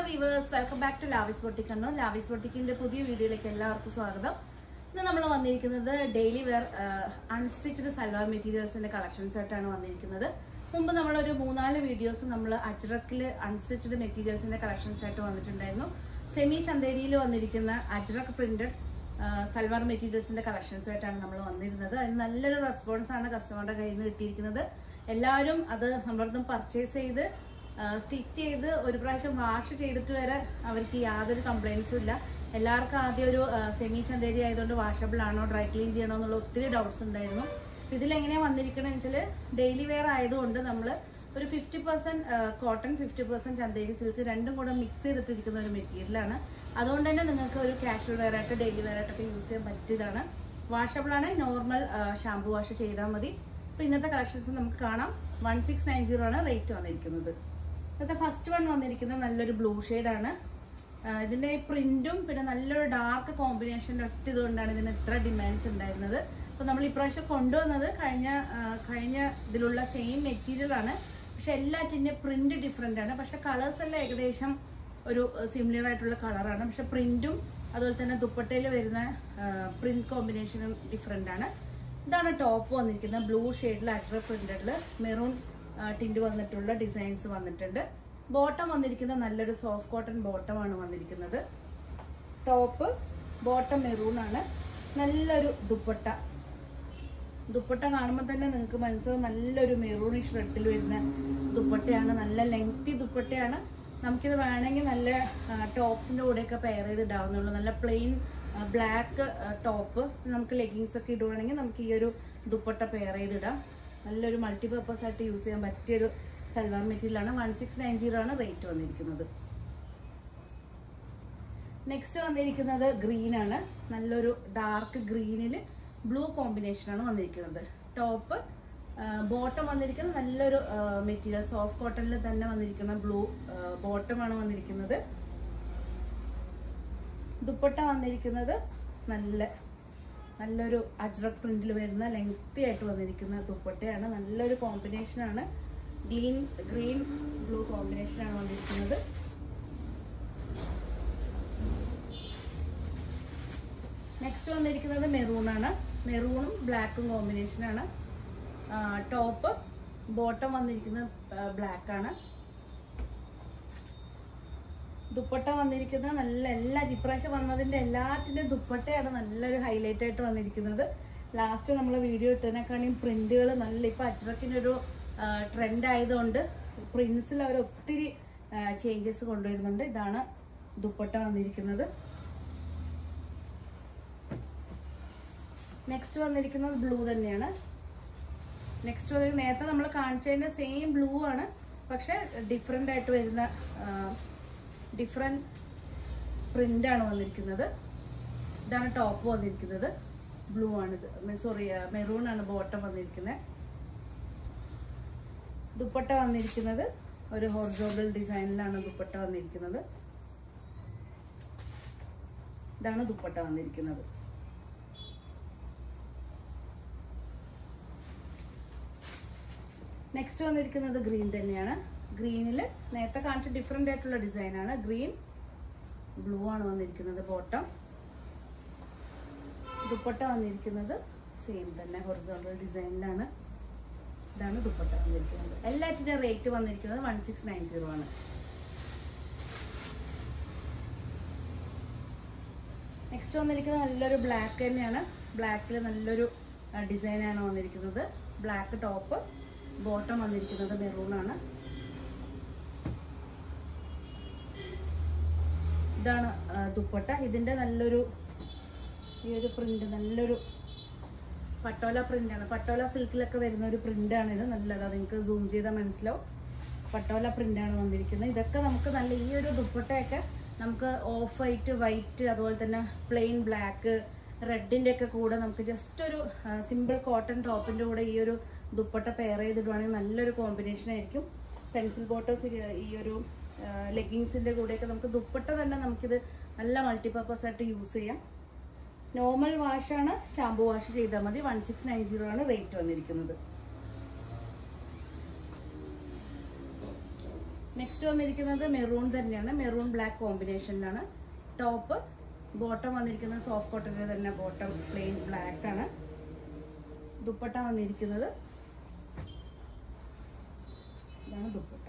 Weavers welcome back to Lavis boutique Kannur Lavis ബൊട്ടിക്കിന്റെ പുതിയ വീഡിയോയിലേക്ക് എല്ലാവർക്കും സ്വാഗതം ഇന്ന് നമ്മൾ വന്നിരിക്കുന്നത് ഡെയിലി വെയർ അൺസ്റ്റിച്ച്ഡ് സൽവാർ മെറ്റീരിയൽസിന്റെ കളക്ഷൻസ് ആയിട്ടാണ് വന്നിരിക്കുന്നത് മുമ്പ് നമ്മളൊരു മൂന്നാല് വീഡിയോസ് നമ്മൾ അജ്രക്കിൽ അൺസ്റ്റിച്ച്ഡ് മെറ്റീരിയൽസിന്റെ കളക്ഷൻസ് ആയിട്ട് വന്നിട്ടുണ്ടായിരുന്നു സെമി ചന്തേരിയിൽ വന്നിരിക്കുന്ന അജ്രക് പ്രിന്റഡ് സൽവാർ മെറ്റീരിയൽസിന്റെ കളക്ഷൻസ് ആയിട്ടാണ് നമ്മൾ വന്നിരുന്നത് അതിന് നല്ലൊരു റെസ്പോൺസ് ആണ് കസ്റ്റമറുടെ കയ്യിൽ നിന്ന് കിട്ടിയിരിക്കുന്നത് എല്ലാവരും അത് നമ്മളടുത്തും പർച്ചേസ് ചെയ്ത് സ്റ്റിച്ച് ചെയ്ത് ഒരു പ്രാവശ്യം വാഷ് ചെയ്തിട്ട് വരെ അവർക്ക് യാതൊരു കംപ്ലൈൻസും ഇല്ല എല്ലാവർക്കും ആദ്യം ഒരു സെമി ചന്തേരി ആയതുകൊണ്ട് വാഷബിൾ ആണോ ഡ്രൈ ക്ലീൻ ചെയ്യണോ എന്നുള്ള ഒത്തിരി ഡൗട്ട്സ് ഉണ്ടായിരുന്നു ഇതിലെങ്ങനെയാ വന്നിരിക്കണമെന്ന് വെച്ചാൽ ഡെയിലി വെയർ ആയതുകൊണ്ട് നമ്മൾ ഒരു fifty percent cotton fifty percent Chanderi silk രണ്ടും കൂടെ മിക്സ് ചെയ്തിട്ടിരിക്കുന്ന ഒരു മെറ്റീരിയലാണ് അതുകൊണ്ട് തന്നെ നിങ്ങൾക്ക് ഒരു കാഷ്വൽ വെയർ ആയിട്ട് ഡെയിലി വെയർ ആയിട്ടൊക്കെ യൂസ് ചെയ്യാൻ പറ്റിയതാണ് വാഷബിൾ ആണ് നോർമൽ ഷാംപൂ വാഷ് ചെയ്താൽ മതി അപ്പൊ ഇന്നത്തെ കളക്ഷൻസ് നമുക്ക് കാണാം വൺ സിക്സ് നയൻ സീറോ ആണ് റേറ്റ് വന്നിരിക്കുന്നത് ഇന്നത്തെ ഫസ്റ്റ് വൺ വന്നിരിക്കുന്നത് നല്ലൊരു ബ്ലൂ ആണ് ഇതിന്റെ പ്രിന്റും പിന്നെ നല്ലൊരു ഡാർക്ക് കോമ്പിനേഷൻ്റെ ഒറ്റ ഇതുകൊണ്ടാണ് ഇതിന് ഇത്ര ഡിമാൻഡ്സ് ഉണ്ടായിരുന്നത് അപ്പൊ നമ്മൾ ഇപ്രാവശ്യം കൊണ്ടുവന്നത് കഴിഞ്ഞ ആ, കഴിഞ്ഞ ഇതിലുള്ള സെയിം മെറ്റീരിയൽ ആണ് പക്ഷെ എല്ലാറ്റിന്റെ പ്രിന്റ് ഡിഫറെന്റ് ആണ് പക്ഷെ കളേഴ്സ് എല്ലാം ഏകദേശം ഒരു സിമിലർ ആയിട്ടുള്ള കളറാണ് പക്ഷെ പ്രിന്റും അതുപോലെ തന്നെ ദുപ്പട്ടയിൽ വരുന്ന പ്രിന്റ് കോമ്പിനേഷനും ഡിഫറെന്റ് ആണ് ഇതാണ് ടോപ്പ് വന്നിരിക്കുന്നത് ബ്ലൂ ഷെയ്ഡിൽ അക്ര പ്രിന്റഡിൽ മെറൂൺ ടിൻഡ് വന്നിട്ടുള്ള ഡിസൈൻസ് വന്നിട്ടുണ്ട് ബോട്ടം വന്നിരിക്കുന്നത് നല്ലൊരു സോഫ്റ്റ് കോട്ടൺ ബോട്ടം ആണ് വന്നിരിക്കുന്നത് ടോപ്പ് ബോട്ടം മെറൂൺ ആണ് നല്ലൊരു ദുപ്പട്ട ദുപ്പട്ട കാണുമ്പോൾ തന്നെ നിങ്ങൾക്ക് മനസ്സിലാവും നല്ലൊരു മെറൂണിഷ് റെഡിൽ വരുന്ന ദുപ്പട്ടയാണ് നല്ല ലെങ്തി ദുപ്പട്ടയാണ് നമുക്കിത് വേണമെങ്കിൽ നല്ല ടോപ്സിന്റെ കൂടെയൊക്കെ പെയർ ചെയ്ത് ഇടാവുന്നുള്ളൂ നല്ല പ്ലെയിൻ ബ്ലാക്ക് ടോപ്പ് നമുക്ക് ലെഗിങ്സ് ഒക്കെ ഇടുവാണെങ്കിൽ നമുക്ക് ഈ ഒരു ദുപ്പട്ട പെയർ ചെയ്തിടാം നല്ലൊരു മൾട്ടിപർപ്പസ് ആയിട്ട് യൂസ് ചെയ്യാൻ പറ്റിയൊരു സൽവാർ മെറ്റീരിയൽ ആണ് വൺ സിക്സ് നയൻ സീറോ ആണ് റേറ്റ് വന്നിരിക്കുന്നത് നെക്സ്റ്റ് വന്നിരിക്കുന്നത് ഗ്രീൻ ആണ് നല്ലൊരു ഡാർക്ക് ഗ്രീനിൽ ബ്ലൂ കോമ്പിനേഷൻ ആണ് വന്നിരിക്കുന്നത് ടോപ്പ് ബോട്ടം വന്നിരിക്കുന്നത് നല്ലൊരു മെറ്റീരിയൽ സോഫ്റ്റ് കോട്ടണിൽ തന്നെ വന്നിരിക്കുന്ന ബ്ലൂ ബോട്ടം ആണ് വന്നിരിക്കുന്നത് ദുപ്പട്ട വന്നിരിക്കുന്നത് നല്ല നല്ലൊരു അജ്രക് പ്രിന്റിൽ വരുന്ന ലെങ്തി ആയിട്ട് വന്നിരിക്കുന്ന ദുപ്പട്ടയാണ് നല്ലൊരു കോമ്പിനേഷൻ ആണ് ഗ്രീൻ ഗ്രീൻ ബ്ലൂ കോമ്പിനേഷൻ ആണ് വന്നിരിക്കുന്നത് നെക്സ്റ്റ് വന്നിരിക്കുന്നത് മെറൂൺ ആണ് മെറൂണും ബ്ലാക്കും കോമ്പിനേഷൻ ആണ് ടോപ്പ് ബോട്ടം വന്നിരിക്കുന്നത് ബ്ലാക്ക് ആണ് ദുപ്പട്ട വന്നിരിക്കുന്നത് നല്ല എല്ലാ ഇപ്രാവശ്യം വന്നതിന്റെ എല്ലാറ്റിന്റെ ദുപ്പട്ടയാണ് നല്ലൊരു ഹൈലൈറ്റ് ആയിട്ട് വന്നിരിക്കുന്നത് ലാസ്റ്റ് നമ്മൾ വീഡിയോ ഇട്ടതിനെക്കാളും പ്രിന്റുകൾ നല്ല ഇപ്പൊ അജ്രക്കിന്റെ ഒരു ട്രെൻഡ് ആയതുകൊണ്ട് പ്രിന്റ്സിൽ അവർ ഒത്തിരി ചേഞ്ചസ് കൊണ്ടുവരുന്നുണ്ട് ഇതാണ് ദുപ്പട്ട വന്നിരിക്കുന്നത് നെക്സ്റ്റ് വന്നിരിക്കുന്നത് ബ്ലൂ തന്നെയാണ് നെക്സ്റ്റ് വന്നിട്ട് നേരത്തെ നമ്മൾ കാണിച്ചതിന്റെ സെയിം ബ്ലൂ ആണ് പക്ഷെ ഡിഫറെന്റ് ആയിട്ട് വരുന്ന ഡിഫറെന്റ് പ്രിന്റ് ആണ് വന്നിരിക്കുന്നത് ഇതാണ് ടോപ്പ് വന്നിരിക്കുന്നത് ബ്ലൂ ആണിത് സോറി മെറൂൺ ആണ് ബോട്ടം വന്നിരിക്കുന്നത് ദുപ്പട്ട വന്നിരിക്കുന്നത് ഒരു ഹോറിസോണ്ടൽ ഡിസൈനിലാണ് ദുപ്പട്ട വന്നിരിക്കുന്നത് ഇതാണ് ദുപ്പട്ട വന്നിരിക്കുന്നത് നെക്സ്റ്റ് വന്നിരിക്കുന്നത് ഗ്രീൻ തന്നെയാണ് ഗ്രീനിൽ നേരത്തെ കാണിച്ച ഡിഫറെന്റ് ആയിട്ടുള്ള ഡിസൈൻ ആണ് ഗ്രീൻ ബ്ലൂ ആണ് വന്നിരിക്കുന്നത് ബോട്ടം ദുപ്പട്ട വന്നിരിക്കുന്നത് സെയിം തന്നെ ഹൊറിസോണ്ടൽ ഡിസൈനിലാണ് ഇതാണ് ദുപ്പട്ട വന്നിരിക്കുന്നത് എല്ലാറ്റിന്റെ റേറ്റ് വന്നിരിക്കുന്നത് വൺ സിക്സ് നയൻ സീറോ ആണ് നെക്സ്റ്റ് വന്നിരിക്കുന്നത് നല്ലൊരു ബ്ലാക്ക് തന്നെയാണ് ബ്ലാക്കിൽ നല്ലൊരു ഡിസൈനാണ് വന്നിരിക്കുന്നത് ബ്ലാക്ക് ടോപ്പ് ബോട്ടം വന്നിരിക്കുന്നത് മെറൂൺ ആണ് ഇതാണ് ആ, ദുപ്പട്ട ഇതിന്റെ നല്ലൊരു ഈ ഒരു പ്രിന്റ് നല്ലൊരു പട്ടോല പ്രിന്റ് ആണ് പട്ടോല സിൽക്കിലൊക്കെ വരുന്ന ഒരു പ്രിന്റ് ആണ് ഇത് നല്ലത് നിങ്ങൾക്ക് സൂം ചെയ്താൽ മനസ്സിലാവും പട്ടോല പ്രിന്റ് ആണ് വന്നിരിക്കുന്നത് ഇതൊക്കെ നമുക്ക് നല്ല ഈ ഒരു ദുപ്പട്ടയൊക്കെ നമുക്ക് ഓഫ് വൈറ്റ് വൈറ്റ് അതുപോലെ തന്നെ പ്ലെയിൻ ബ്ലാക്ക് റെഡിന്റെ ഒക്കെ കൂടെ നമുക്ക് ജസ്റ്റ് ഒരു സിമ്പിൾ കോട്ടൺ ടോപ്പിന്റെ കൂടെ ഈ ഒരു ദുപ്പട്ട പെയർ ചെയ്തിടുവാണെങ്കിൽ നല്ലൊരു കോമ്പിനേഷൻ ആയിരിക്കും പെൻസിൽ ബോട്ടോസ് ഈ ഒരു ലെഗിങ്സിന്റെ കൂടെയൊക്കെ നമുക്ക് ദുപ്പട്ട തന്നെ നമുക്കിത് നല്ല മൾട്ടിപർപ്പസ് ആയിട്ട് യൂസ് ചെയ്യാം നോർമൽ വാഷാണ് ഷാംപൂ വാഷ് ചെയ്താൽ മതി വൺ സിക്സ് നയൻ സീറോ ആണ് റേറ്റ് വന്നിരിക്കുന്നത് നെക്സ്റ്റ് വന്നിരിക്കുന്നത് മെറൂൺ തന്നെയാണ് മെറൂൺ ബ്ലാക്ക് കോമ്പിനേഷനിലാണ് ടോപ്പ് ബോട്ടം വന്നിരിക്കുന്നത് സോഫ്റ്റ് കോട്ടന്റെ തന്നെ ബോട്ടം പ്ലെയിൻ ബ്ലാക്ക് ആണ് ദുപ്പട്ട വന്നിരിക്കുന്നത് ഇതാണ് ദുപ്പട്ട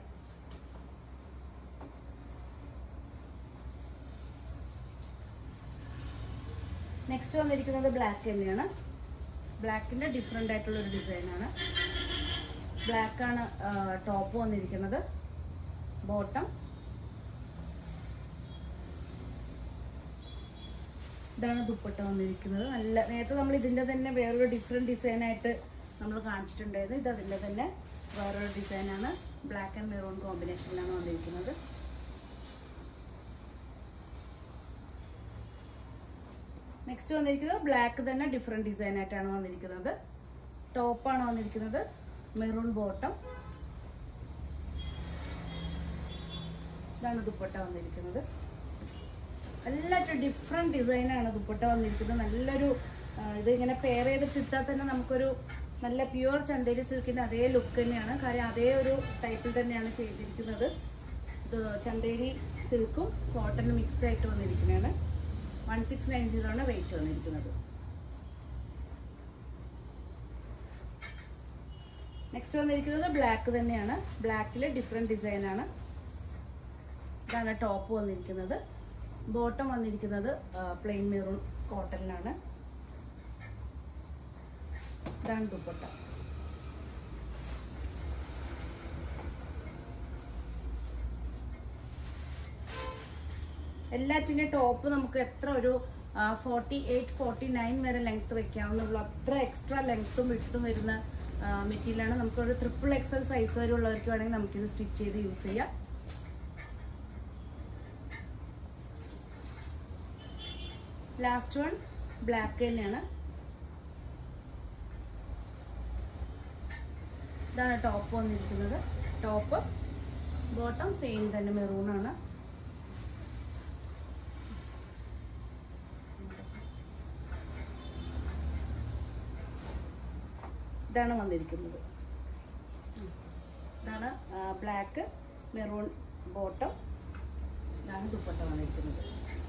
നെക്സ്റ്റ് വന്നിരിക്കുന്നത് ബ്ലാക്ക് തന്നെയാണ് ബ്ലാക്കിന്റെ ഡിഫറെന്റ് ആയിട്ടുള്ള ഒരു ഡിസൈനാണ് ബ്ലാക്ക് ആണ് ടോപ്പ് വന്നിരിക്കുന്നത് ബോട്ടം ഇതാണ് ദുപ്പട്ട വന്നിരിക്കുന്നത് നല്ല നേരത്തെ നമ്മൾ ഇതിന്റെ തന്നെ വേറൊരു ഡിഫറെന്റ് ഡിസൈൻ ആയിട്ട് നമ്മൾ കാണിച്ചിട്ടുണ്ടായിരുന്നു ഇത് അതിന്റെ തന്നെ വേറൊരു ഡിസൈനാണ് ബ്ലാക്ക് ആൻഡ് മെറൂൺ കോമ്പിനേഷനിലാണ് വന്നിരിക്കുന്നത് നെക്സ്റ്റ് വന്നിരിക്കുന്നത് ബ്ലാക്ക് തന്നെ ഡിഫറെന്റ് ഡിസൈൻ ആയിട്ടാണ് വന്നിരിക്കുന്നത് ടോപ്പാണ് വന്നിരിക്കുന്നത് മെറൂൺ ബോട്ടം ഇതാണ് ദുപ്പട്ട വന്നിരിക്കുന്നത് എല്ലാറ്റും ഡിഫറെന്റ് ഡിസൈനാണ് ദുപ്പട്ട വന്നിരിക്കുന്നത് നല്ലൊരു ആ, ഇത് ഇങ്ങനെ പെയർ ചെയ്തിട്ട് ഇട്ടാൽ തന്നെ നമുക്കൊരു നല്ല പ്യുവർ ചന്തേരി സിൽക്കിന്റെ അതേ ലുക്ക് തന്നെയാണ് കാര്യം അതേ ഒരു ടൈപ്പിൽ തന്നെയാണ് ചെയ്തിരിക്കുന്നത് ഇത് ചന്തേരി സിൽക്കും കോട്ടൺ മിക്സ് ആയിട്ട് വന്നിരിക്കുന്നതാണ് വൺ സിക്സ് നയൻ സീറോ ആണ് വെയിറ്റ് വന്നിരിക്കുന്നത് നെക്സ്റ്റ് വന്നിരിക്കുന്നത് ബ്ലാക്ക് തന്നെയാണ് ബ്ലാക്കിൽ ഡിഫറെന്റ് ഡിസൈൻ ആണ് ഇതാണ് ടോപ്പ് വന്നിരിക്കുന്നത് ബോട്ടം വന്നിരിക്കുന്നത് പ്ലെയിൻ മെറൂൺ കോട്ടണിലാണ് ഇതാണ് ദുപ്പട്ട എല്ലാറ്റിന്റെ ടോപ്പ് നമുക്ക് എത്ര ഒരു ഫോർട്ടി എയ്റ്റ് ഫോർട്ടി നയൻ വരെ ലെങ്ത് വെക്കാവുന്നുള്ളൂ അത്ര എക്സ്ട്രാ ലെങ്ത്തും വിട്ടും വരുന്ന മെറ്റീരിയലാണ് നമുക്കൊരു ട്രിപ്പിൾ എക്സൽ സൈസ് വരെ ഉള്ളവർക്ക് വേണമെങ്കിൽ നമുക്കിത് സ്റ്റിച്ച് ചെയ്ത് യൂസ് ചെയ്യാം ലാസ്റ്റ് വൺ ബ്ലാക്ക് തന്നെയാണ് ഇതാണ് ടോപ്പ് വന്നിരിക്കുന്നത് ടോപ്പ് ബോട്ടം സെയിം തന്നെ മെറൂൺ ആണ് ഇതാണ് വന്നിരിക്കുന്നത് ഉം. ഇതാണ് ബ്ലാക്ക് മെറൂൺ ബോട്ടം ഇതാണ് ദുപ്പട്ട വന്നിരിക്കുന്നത്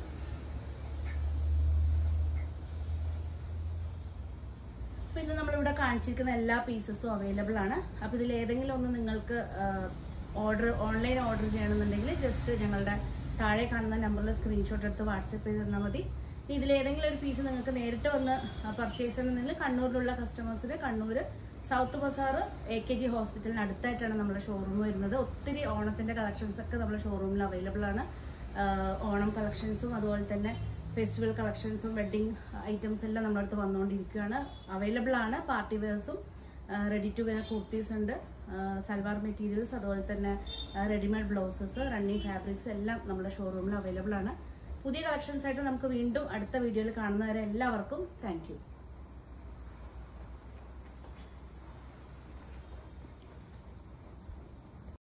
അപ്പൊ ഇന്ന് നമ്മളിവിടെ കാണിച്ചിരിക്കുന്ന എല്ലാ പീസസും അവൈലബിൾ ആണ് അപ്പൊ ഇതിൽ ഏതെങ്കിലും ഒന്ന് നിങ്ങൾക്ക് ഓർഡർ ഓൺലൈൻ ഓർഡർ ചെയ്യണമെന്നുണ്ടെങ്കിൽ ജസ്റ്റ് ഞങ്ങളുടെ താഴെ കാണുന്ന നമ്പറിൽ സ്ക്രീൻഷോട്ട് എടുത്ത് വാട്സപ്പ് ചെയ്ത് തന്നാൽ മതി ഇനി ഇതിൽ ഏതെങ്കിലും ഒരു പീസ് നിങ്ങൾക്ക് നേരിട്ട് വന്ന് പർച്ചേസ് ചെയ്യണമെന്നുണ്ടെങ്കിൽ കണ്ണൂരിലുള്ള കസ്റ്റമേഴ്സിന് Kannur south bazaar A K G ഹോസ്പിറ്റലിന് അടുത്തായിട്ടാണ് നമ്മുടെ ഷോറൂം വരുന്നത് ഒത്തിരി ഓണത്തിന്റെ കളക്ഷൻസ് ഒക്കെ നമ്മുടെ ഷോറൂമിൽ അവൈലബിൾ ആണ് ആഹ് ഓണം കളക്ഷൻസും അതുപോലെ തന്നെ ഫെസ്റ്റിവൽ കളക്ഷൻസും വെഡിങ് ഐറ്റംസ് എല്ലാം നമ്മുടെ അടുത്ത് വന്നുകൊണ്ടിരിക്കുകയാണ് അവൈലബിൾ ആണ് പാർട്ടി വെയർസും റെഡി ടു വെയർ കുർത്തീസ് ഉണ്ട് സൽവാർ മെറ്റീരിയൽസ് അതുപോലെ തന്നെ റെഡിമെയ്ഡ് ബ്ലൗസസ് റണ്ണിങ് ഫാബ്രിക്സ് എല്ലാം നമ്മുടെ ഷോറൂമിൽ അവൈലബിൾ ആണ് പുതിയ കളക്ഷൻസ് ആയിട്ട് നമുക്ക് വീണ്ടും അടുത്ത വീഡിയോയിൽ കാണുന്നവരെ എല്ലാവർക്കും താങ്ക്